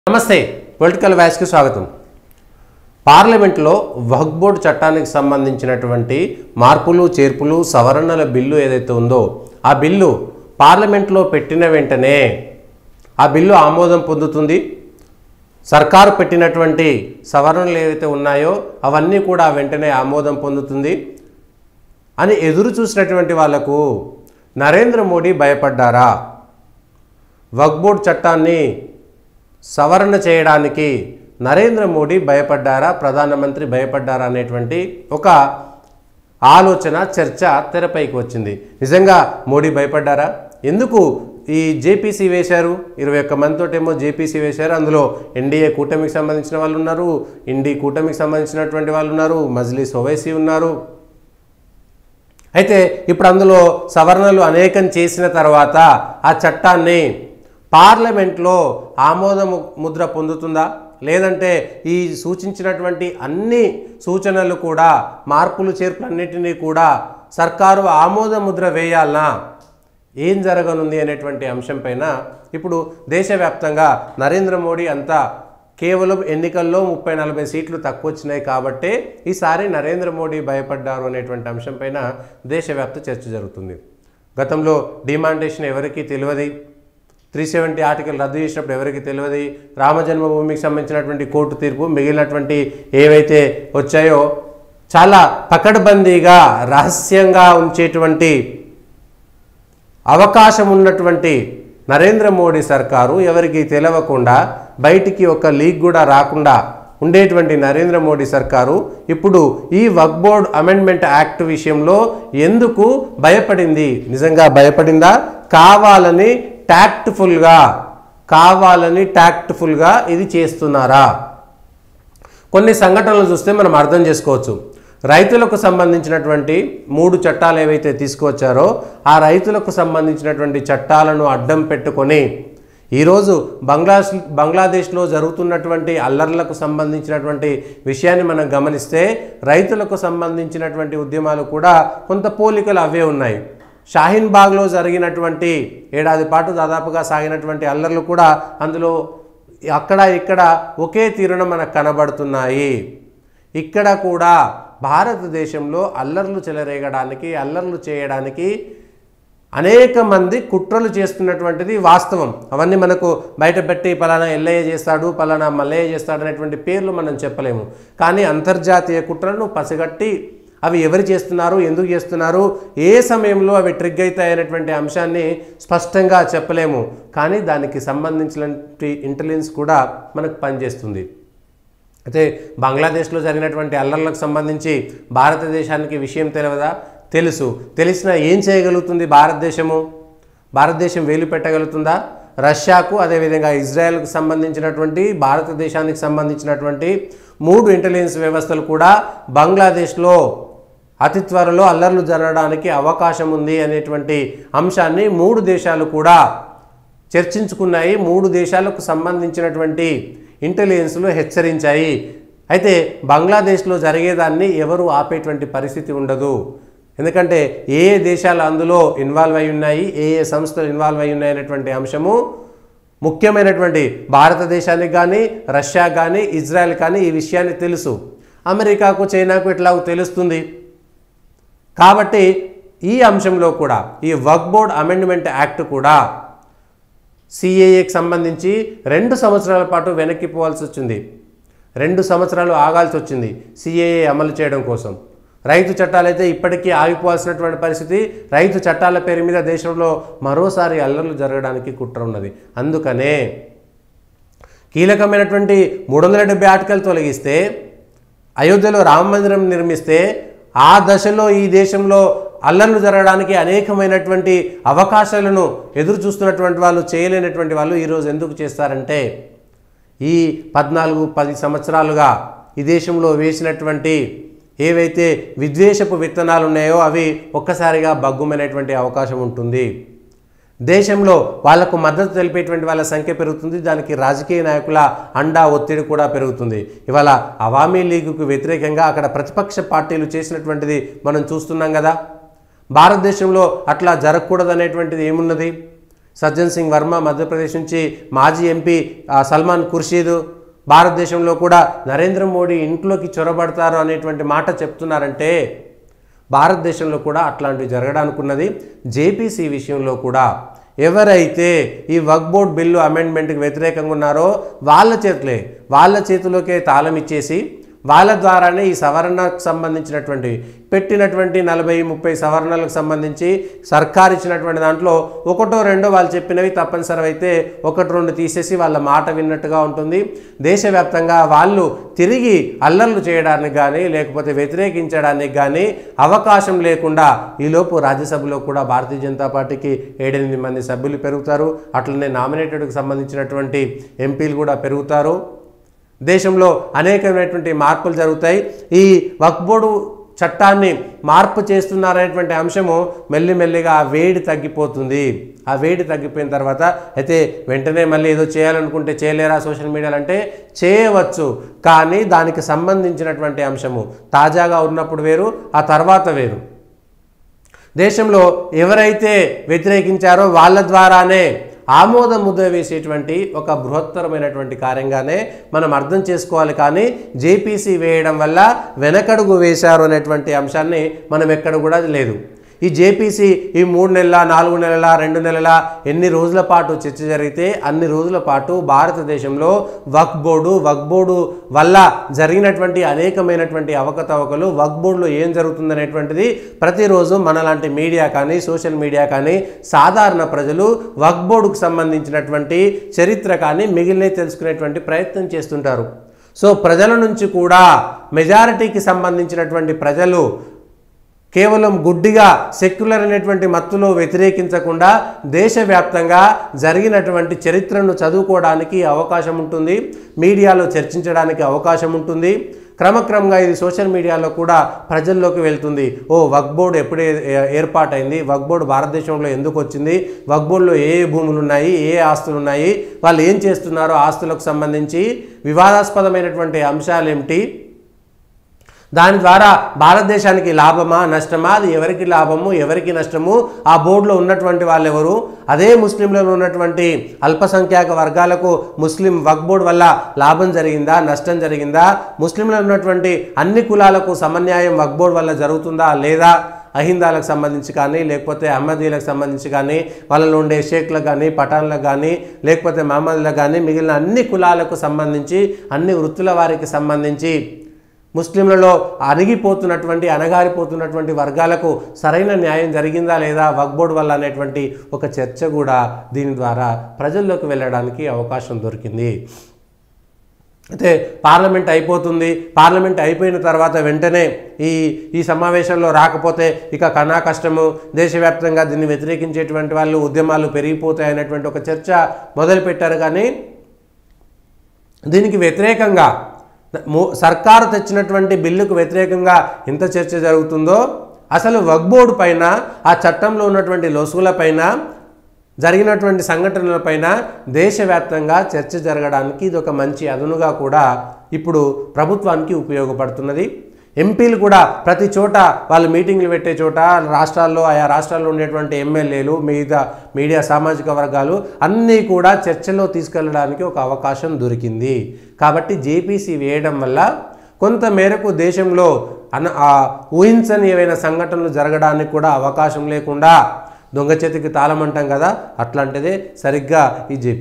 నమస్తే పొలిటికల్ వ్యాస్కి స్వాగతం పార్లమెంట్లో వక్ఫ్ బోర్డు చట్టానికి సంబంధించినటువంటి మార్పులు చేర్పులు సవరణల బిల్లు ఏదైతే ఉందో ఆ బిల్లు పార్లమెంట్లో పెట్టిన వెంటనే ఆ బిల్లు ఆమోదం పొందుతుంది సర్కారు పెట్టినటువంటి సవరణలు ఏవైతే ఉన్నాయో అవన్నీ కూడా వెంటనే ఆమోదం పొందుతుంది అని ఎదురు చూసినటువంటి వాళ్లకు నరేంద్ర మోడీ భయపడ్డారా వక్ఫ్ బోర్డు చట్టాన్ని సవరణ చేయడానికి నరేంద్ర మోడీ భయపడ్డారా ప్రధానమంత్రి భయపడ్డారా అనేటువంటి ఒక ఆలోచన చర్చ తెరపైకి వచ్చింది నిజంగా మోడీ భయపడ్డారా ఎందుకు ఈ జేపీసీ వేశారు ఇరవై ఒక్క మందితోటేమో జేపీసీ వేశారు అందులో ఎన్డీఏ కూటమికి సంబంధించిన వాళ్ళు ఉన్నారు ఇండి కూటమికి సంబంధించినటువంటి వాళ్ళు ఉన్నారు మజ్లీస్ ఓవైసీ ఉన్నారు అయితే ఇప్పుడు అందులో సవరణలు అనేకం చేసిన తర్వాత ఆ చట్టాన్ని పార్లమెంట్లో ఆమోద ము- ముద్ర పొందుతుందా లేదంటే ఈ సూచించినటువంటి అన్ని సూచనలు కూడా మార్పులు చేర్పులన్నిటినీ కూడా సర్కారు ఆమోద ముద్ర వేయాలనా ఏం జరగనుంది అనేటువంటి అంశంపైన ఇప్పుడు దేశవ్యాప్తంగా నరేంద్ర మోడీ అంతా కేవలం ఎన్నికల్లో ముప్పై నలభై సీట్లు తక్కువ వచ్చినాయి కాబట్టే ఈసారి నరేంద్ర మోడీ భయపడ్డారు అనేటువంటి అంశంపైన దేశవ్యాప్త చర్చ జరుగుతుంది గతంలో డిమాండేషన్ ఎవరికీ తెలియదు త్రీ సెవెంటీ ఆర్టికల్ రద్దు చేసినప్పుడు ఎవరికి తెలియదు రామజన్మభూమికి సంబంధించినటువంటి కోర్టు తీర్పు మిగిలినటువంటి ఏవైతే వచ్చాయో చాలా పకడ్బందీగా రహస్యంగా ఉంచేటువంటి అవకాశం ఉన్నటువంటి నరేంద్ర మోడీ సర్కారు ఎవరికి తెలవకుండా బయటికి ఒక లీక్ కూడా రాకుండా ఉండేటువంటి నరేంద్ర మోడీ సర్కారు ఇప్పుడు ఈ వక్ బోర్డ్ అమెండ్మెంట్ యాక్ట్ విషయంలో ఎందుకు భయపడింది నిజంగా భయపడిందా కావాలని టాక్ట్ఫుల్గా కావాలని టాక్ట్ఫుల్గా ఇది చేస్తున్నారా కొన్ని సంఘటనలు చూస్తే మనం అర్థం చేసుకోవచ్చు రైతులకు సంబంధించినటువంటి మూడు చట్టాలు ఏవైతే తీసుకువచ్చారో ఆ రైతులకు సంబంధించినటువంటి చట్టాలను అడ్డం పెట్టుకొని ఈరోజు బంగ్లాదేశ్ బంగ్లాదేశ్లో జరుగుతున్నటువంటి అల్లర్లకు సంబంధించినటువంటి విషయాన్ని మనం గమనిస్తే రైతులకు సంబంధించినటువంటి ఉద్యమాలు కూడా కొంత పోలికలు అవే ఉన్నాయి షాహీన్ బాగ్లో జరిగినటువంటి ఏడాది పాటు దాదాపుగా సాగినటువంటి అల్లర్లు కూడా అందులో అక్కడ ఇక్కడ ఒకే తీరున మనకు కనబడుతున్నాయి ఇక్కడ కూడా భారతదేశంలో అల్లర్లు చెలరేగడానికి అల్లర్లు చేయడానికి అనేక మంది కుట్రలు చేస్తున్నటువంటిది వాస్తవం అవన్నీ మనకు బయట పెట్టి పలానా ఎల్లయ్య చేస్తాడు పలానా మల్లయ్య చేస్తాడు అనేటువంటి పేర్లు మనం చెప్పలేము కానీ అంతర్జాతీయ కుట్రలను పసిగట్టి అవి ఎవరు చేస్తున్నారు ఎందుకు చేస్తున్నారు ఏ సమయంలో అవి ట్రిగ్ అవుతాయి అనేటువంటి అంశాన్ని స్పష్టంగా చెప్పలేము కానీ దానికి సంబంధించినటువంటి ఇంటెలిజెన్స్ కూడా మనకు పనిచేస్తుంది అయితే బంగ్లాదేశ్లో జరిగినటువంటి అల్లర్లకు సంబంధించి భారతదేశానికి విషయం తెలియదా తెలుసు తెలిసినా ఏం చేయగలుగుతుంది భారతదేశము భారతదేశం వేలు పెట్టగలుగుతుందా రష్యాకు అదేవిధంగా ఇజ్రాయెల్కు సంబంధించినటువంటి భారతదేశానికి సంబంధించినటువంటి మూడు ఇంటెలిజెన్స్ వ్యవస్థలు కూడా బంగ్లాదేశ్లో అతి త్వరలో అల్లర్లు జరగడానికి అవకాశం ఉంది అనేటువంటి అంశాన్ని మూడు దేశాలు కూడా చర్చించుకున్నాయి మూడు దేశాలకు సంబంధించినటువంటి ఇంటెలిజెన్స్లు హెచ్చరించాయి అయితే బంగ్లాదేశ్లో జరిగేదాన్ని ఎవరు ఆపేటువంటి పరిస్థితి ఉండదు ఎందుకంటే ఏ ఏ దేశాలు అందులో ఇన్వాల్వ్ అయి ఉన్నాయి ఏ ఏ సంస్థలు ఇన్వాల్వ్ అయి ఉన్నాయి అనేటువంటి అంశము ముఖ్యమైనటువంటి భారతదేశానికి కానీ రష్యా కానీ ఇజ్రాయెల్ కానీ ఈ విషయాన్ని తెలుసు అమెరికాకు చైనాకు ఇట్లా తెలుస్తుంది కాబట్టి ఈ అంశంలో కూడా ఈ వక్ బోర్డ్ అమెండ్మెంట్ యాక్ట్ కూడా సిఏఏకి సంబంధించి రెండు సంవత్సరాల పాటు వెనక్కి పోవాల్సి వచ్చింది రెండు సంవత్సరాలు ఆగాల్సి వచ్చింది సిఏఏ అమలు చేయడం కోసం రైతు చట్టాలైతే ఇప్పటికీ ఆగిపోవాల్సినటువంటి పరిస్థితి రైతు చట్టాల పేరు మీద దేశంలో మరోసారి అల్లర్లు జరగడానికి కుట్ర ఉన్నది అందుకనే కీలకమైనటువంటి మూడు వందల డెబ్బై ఆర్టికల్ తొలగిస్తే అయోధ్యలో రామ మందిరం నిర్మిస్తే ఆ దశలో ఈ దేశంలో అల్లర్లు జరగడానికి అనేకమైనటువంటి అవకాశాలను ఎదురు చూస్తున్నటువంటి వాళ్ళు చేయలేనటువంటి వాళ్ళు ఈరోజు ఎందుకు చేస్తారంటే ఈ పద్నాలుగు పది సంవత్సరాలుగా ఈ దేశంలో వేసినటువంటి ఏవైతే విద్వేషపు విత్తనాలు ఉన్నాయో అవి ఒక్కసారిగా బగ్గుమనేటువంటి అవకాశం ఉంటుంది దేశంలో వాళ్లకు మద్దతు తెలిపేటువంటి వాళ్ళ సంఖ్య పెరుగుతుంది దానికి రాజకీయ నాయకుల అండా ఒత్తిడి కూడా పెరుగుతుంది ఇవాళ అవామీ లీగుకు వ్యతిరేకంగా అక్కడ ప్రతిపక్ష పార్టీలు చేసినటువంటిది మనం చూస్తున్నాం కదా భారతదేశంలో అట్లా జరగకూడదు అనేటువంటిది ఏమున్నది సజ్జన్ సింగ్ వర్మ మధ్యప్రదేశ్ నుంచి మాజీ ఎంపీ ఆ, సల్మాన్ ఖుర్షీద్ భారతదేశంలో కూడా నరేంద్ర మోడీ ఇంట్లోకి చొరబడతారు అనేటువంటి మాట చెప్తున్నారంటే భారతదేశంలో కూడా అట్లాంటివి జరగడానికి ఉన్నది జేపీసీ విషయంలో కూడా ఎవరైతే ఈ వక్ బోర్డ్ బిల్లు అమెండ్మెంట్కి వ్యతిరేకంగా ఉన్నారో వాళ్ళ చేతులే వాళ్ళ చేతిలోకే తాళం ఇచ్చేసి వాళ్ళ ద్వారానే ఈ సవరణకు సంబంధించినటువంటి పెట్టినటువంటి నలభై ముప్పై సవరణలకు సంబంధించి సర్కార్ ఇచ్చినటువంటి దాంట్లో ఒకటో రెండో వాళ్ళు చెప్పినవి తప్పనిసరి అయితే ఒకటి రెండు తీసేసి వాళ్ళ మాట విన్నట్టుగా ఉంటుంది దేశవ్యాప్తంగా వాళ్ళు తిరిగి అల్లర్లు చేయడానికి కానీ లేకపోతే వ్యతిరేకించడానికి కానీ అవకాశం లేకుండా ఈలోపు రాజ్యసభలో కూడా భారతీయ జనతా పార్టీకి ఏడెనిమిది మంది సభ్యులు పెరుగుతారు అట్లనే నామినేటెడ్కి సంబంధించినటువంటి ఎంపీలు కూడా పెరుగుతారు దేశంలో అనేకమైనటువంటి మార్పులు జరుగుతాయి ఈ వక్ఫ్ బోర్డు చట్టాన్ని మార్పు చేస్తున్నారనేటువంటి అంశము మెల్లిమెల్లిగా ఆ వేడి తగ్గిపోతుంది ఆ వేడి తగ్గిపోయిన తర్వాత అయితే వెంటనే మళ్ళీ ఏదో చేయాలనుకుంటే చేయలేరా సోషల్ మీడియాలో అంటే చేయవచ్చు కానీ దానికి సంబంధించినటువంటి అంశము తాజాగా ఉన్నప్పుడు వేరు ఆ తర్వాత వేరు దేశంలో ఎవరైతే వ్యతిరేకించారో వాళ్ళ ద్వారానే ఆమోద ముద్ర వేసేటువంటి ఒక బృహత్తరమైనటువంటి కార్యంగానే మనం అర్థం చేసుకోవాలి కానీ జేపీసీ వేయడం వల్ల వెనకడుగు వేశారు అనేటువంటి అంశాన్ని మనం ఎక్కడ కూడా లేదు ఈ జేపీసీ ఈ మూడు నెలల నాలుగు నెలల రెండు నెలల ఎన్ని రోజుల పాటు చర్చ జరిగితే అన్ని రోజుల పాటు భారతదేశంలో వక్ బోర్డు వక్ బోర్డు వల్ల జరిగినటువంటి అనేకమైనటువంటి అవకతవకలు వక్ బోర్డులో ఏం జరుగుతుందనేటువంటిది ప్రతిరోజు మనలాంటి మీడియా కానీ సోషల్ మీడియా కానీ సాధారణ ప్రజలు వక్ బోర్డుకు సంబంధించినటువంటి చరిత్ర కానీ మిగిలినవి తెలుసుకునేటువంటి ప్రయత్నం చేస్తుంటారు సో ప్రజల నుంచి కూడా మెజారిటీకి సంబంధించినటువంటి ప్రజలు కేవలం గుడ్డిగా సెక్యులర్ అనేటువంటి మత్తులో వ్యతిరేకించకుండా దేశవ్యాప్తంగా జరిగినటువంటి చరిత్రను చదువుకోవడానికి అవకాశం ఉంటుంది మీడియాలో చర్చించడానికి అవకాశం ఉంటుంది క్రమక్రమంగా ఇది సోషల్ మీడియాలో కూడా ప్రజల్లోకి వెళ్తుంది ఓ వక్ బోర్డు ఎప్పుడే ఏ- ఏర్పాటైంది వక్ బోర్డు భారతదేశంలో ఎందుకు వచ్చింది వక్ బోర్డులో ఏ ఏ భూములు ఉన్నాయి ఏ ఏ ఆస్తులు ఉన్నాయి వాళ్ళు ఏం చేస్తున్నారో ఆస్తులకు సంబంధించి వివాదాస్పదమైనటువంటి అంశాలు ఏమిటి దాని ద్వారా భారతదేశానికి లాభమా నష్టమా అది ఎవరికి లాభము ఎవరికి నష్టము ఆ బోర్డులో ఉన్నటువంటి వాళ్ళు ఎవరు అదే ముస్లింలలో ఉన్నటువంటి అల్పసంఖ్యాక వర్గాలకు ముస్లిం వక్ బోర్డు వల్ల లాభం జరిగిందా నష్టం జరిగిందా ముస్లింలో ఉన్నటువంటి అన్ని కులాలకు సమన్యాయం వక్ బోర్డు వల్ల జరుగుతుందా లేదా అహిందాలకు సంబంధించి కానీ లేకపోతే అహ్మదీలకు సంబంధించి కానీ వాళ్ళలో ఉండే షేక్లకు కానీ పఠాన్లకు కానీ లేకపోతే మహమ్మద్లకు కానీ మిగిలిన అన్ని కులాలకు సంబంధించి అన్ని వృత్తుల వారికి సంబంధించి ముస్లింలలో అణిగిపోతున్నటువంటి అణగారిపోతున్నటువంటి వర్గాలకు సరైన న్యాయం జరిగిందా లేదా వక్ బోర్డు వల్ల అనేటువంటి ఒక చర్చ కూడా దీని ద్వారా ప్రజల్లోకి వెళ్ళడానికి అవకాశం దొరికింది అయితే పార్లమెంట్ అయిపోతుంది పార్లమెంట్ అయిపోయిన తర్వాత వెంటనే ఈ ఈ సమావేశంలో రాకపోతే ఇక కనా కష్టము దేశవ్యాప్తంగా దీన్ని వ్యతిరేకించేటువంటి వాళ్ళు ఉద్యమాలు పెరిగిపోతాయి అనేటువంటి ఒక చర్చ మొదలుపెట్టారు కానీ దీనికి వ్యతిరేకంగా మో- సర్కారు తెచ్చినటువంటి బిల్లుకు వ్యతిరేకంగా ఎంత చర్చ జరుగుతుందో అసలు వక్ బోర్డు పైన ఆ చట్టంలో ఉన్నటువంటి లొసుగుల పైన జరిగినటువంటి సంఘటనలపైన దేశవ్యాప్తంగా చర్చ జరగడానికి ఇది ఒక మంచి అదునుగా కూడా ఇప్పుడు ప్రభుత్వానికి ఉపయోగపడుతున్నది ఎంపీలు కూడా ప్రతి చోట వాళ్ళు మీటింగ్లు పెట్టే చోట రాష్ట్రాల్లో ఆయా రాష్ట్రాల్లో ఉండేటువంటి ఎమ్మెల్యేలు మిగతా మీడియా సామాజిక వర్గాలు అన్నీ కూడా చర్చలో తీసుకెళ్ళడానికి ఒక అవకాశం దొరికింది కాబట్టి జేపీసీ వేయడం వల్ల కొంత మేరకు దేశంలో అన ఆ ఊహించని ఏవైనా సంఘటనలు జరగడానికి కూడా అవకాశం లేకుండా దొంగ చేతికి తాళం అంటాం కదా అట్లాంటిదే సరిగ్గా ఈ జే